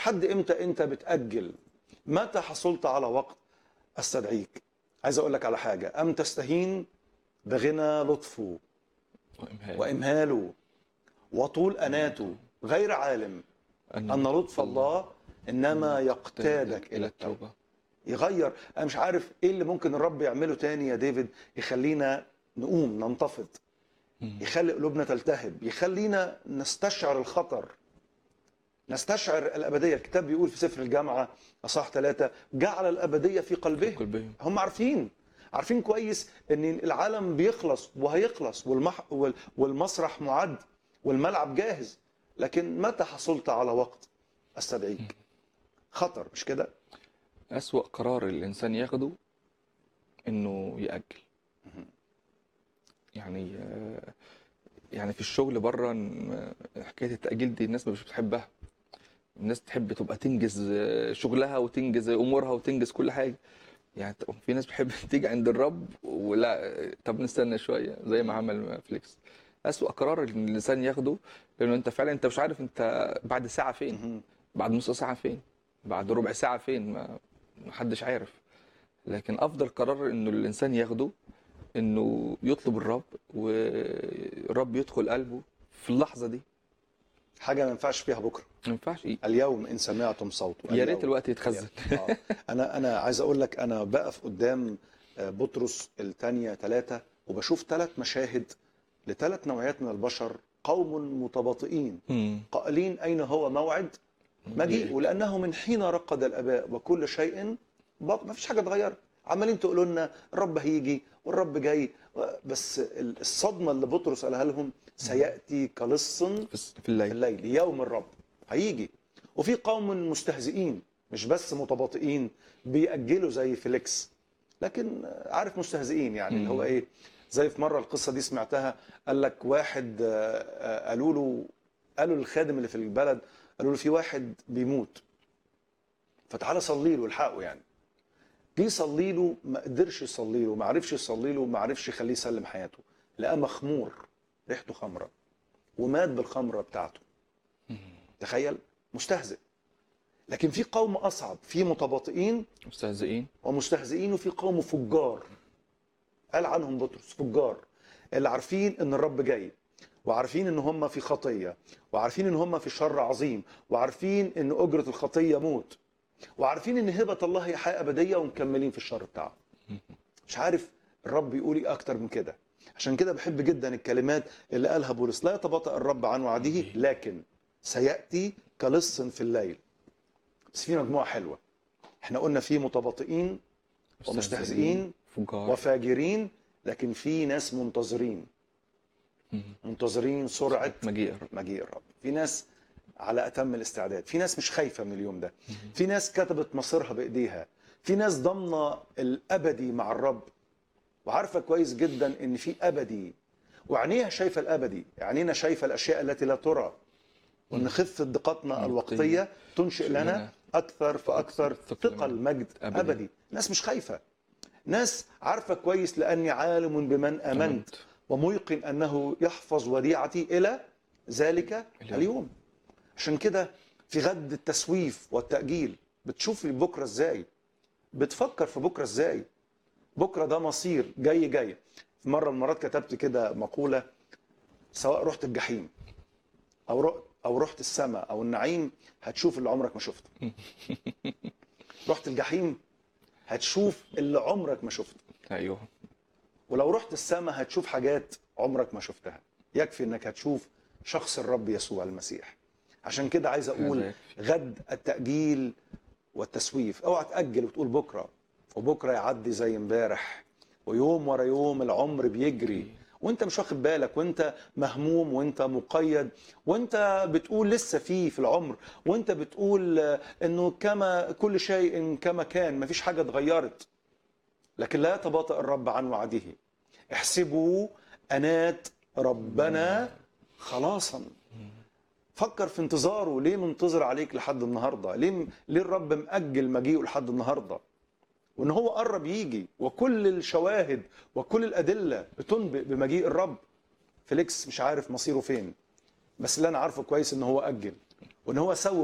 لحد امتى انت بتاجل متى حصلت على وقت استدعيك عايز اقول لك على حاجه ام تستهين بغنى لطفه وإمهال وامهاله وطول اناته غير عالم ان لطف الله انما يقتادك الى التوبه يغير انا مش عارف ايه اللي ممكن الرب يعمله تاني يا ديفيد يخلينا نقوم ننتفض مم. يخلي قلوبنا تلتهب يخلينا نستشعر الخطر نستشعر الأبدية الكتاب بيقول في سفر الجامعة أصح ثلاثة جعل الأبدية في قلبهم قلبهم هم عارفين عارفين كويس ان العالم بيخلص وهيخلص والمح وال- والمسرح معد والملعب جاهز لكن متى حصلت على وقت استدعيك خطر مش كده أسوأ قرار الإنسان ياخده إنه يأجل يعني آه، يعني في الشغل بره ن- حكاية التأجيل دي الناس مش بتحبها الناس تحب تبقى تنجز آه، شغلها وتنجز أمورها وتنجز كل حاجة يعني ت- في ناس بتحب تيجي عند الرب ولا آه، طب نستنى شوية زي ما عمل فليكس أسوأ قرار إن الإنسان ياخده لأنه أنت فعلا أنت مش عارف أنت بعد ساعة فين مهم. بعد نص ساعة فين بعد ربع ساعة فين ما محدش عارف لكن أفضل قرار إنه الإنسان ياخده إنه يطلب الرب والرب يدخل قلبه في اللحظة دي حاجة ما ينفعش فيها بكرة ما ينفعش إيه اليوم إن سمعتم صوته يا ريت اليوم. الوقت يتخزن آه. انا انا عايز اقول لك انا بقف قدام آه، بطرس الثانيه ثلاثه وبشوف ثلاث مشاهد لثلاث نوعيات من البشر قوم متباطئين مم. قائلين اين هو موعد مجيء ولانه من حين رقد الاباء وكل شيء باق ما فيش حاجه اتغيرت عمالين تقولوا لنا الرب هيجي والرب جاي بس الصدمه اللي بطرس قالها لهم سياتي كلص في الس- في في الليل الليل يوم الرب هيجي وفي قوم مستهزئين مش بس متباطئين بيأجلوا زي فيليكس لكن عارف مستهزئين يعني اللي هو مم. ايه زي في مره القصه دي سمعتها قال لك واحد آه، آه، قالوا له قالوا للخادم اللي في البلد قالوا له في واحد بيموت فتعالى صلي له الحقه يعني جه يصلي له ما قدرش يصلي له ما عرفش يصلي له ما عرفش يخليه يسلم حياته لقاه مخمور ريحته خمره ومات بالخمره بتاعته تخيل مستهزئ لكن في قوم اصعب في متباطئين مستهزئين ومستهزئين وفي قوم فجار قال عنهم بطرس فجار اللي عارفين ان الرب جاي وعارفين ان هم في خطيه وعارفين ان هم في شر عظيم وعارفين ان اجره الخطيه موت وعارفين ان هبه الله هي حياه ابديه ومكملين في الشر بتاعهم مش عارف الرب يقول ايه اكتر من كده عشان كده بحب جدا الكلمات اللي قالها بولس لا يتباطأ الرب عن وعده لكن سياتي كلص في الليل بس في مجموعه حلوه احنا قلنا في متباطئين ومستهزئين فجار وفاجرين لكن في ناس منتظرين مم. منتظرين سرعه مجيء الرب مجيء الرب في ناس على اتم الاستعداد في ناس مش خايفه من اليوم ده في ناس كتبت مصيرها بايديها في ناس ضامنه الابدي مع الرب وعارفه كويس جدا ان في ابدي وعينيها شايفه الابدي عينينا شايفه الاشياء التي لا ترى وان خفه دقتنا الوقتيه تنشئ لنا اكثر فاكثر ثقل مجد أبدي. ابدي ناس مش خايفه ناس عارفه كويس لاني عالم بمن امنت وميقن انه يحفظ وديعتي الى ذلك اليوم. اليوم عشان كده في غد التسويف والتاجيل بتشوف بكره ازاي بتفكر في بكره ازاي بكره ده مصير جاي جاي في مره من المرات كتبت كده مقوله سواء رحت الجحيم او رحت او رحت السماء او النعيم هتشوف اللي عمرك ما شفته رحت الجحيم هتشوف اللي عمرك ما شفته ايوه ولو رحت السماء هتشوف حاجات عمرك ما شفتها يكفي انك هتشوف شخص الرب يسوع المسيح عشان كده عايز اقول هذا غد التأجيل والتسويف اوعى تأجل وتقول بكره وبكره يعدي زي امبارح ويوم ورا يوم العمر بيجري وانت مش واخد بالك وانت مهموم وانت مقيد وانت بتقول لسه في في العمر وانت بتقول آه، انه كما كل شيء كما كان مفيش حاجه اتغيرت لكن لا يتباطأ الرب عن وعده احسبوا أنات ربنا خلاصا فكر في انتظاره ليه منتظر عليك لحد النهارده ليه ليه الرب مأجل مجيئه لحد النهارده وان هو قرب يجي وكل الشواهد وكل الادله بتنبئ بمجيء الرب فيليكس مش عارف مصيره فين بس اللي انا عارفه كويس ان هو اجل وان هو سوى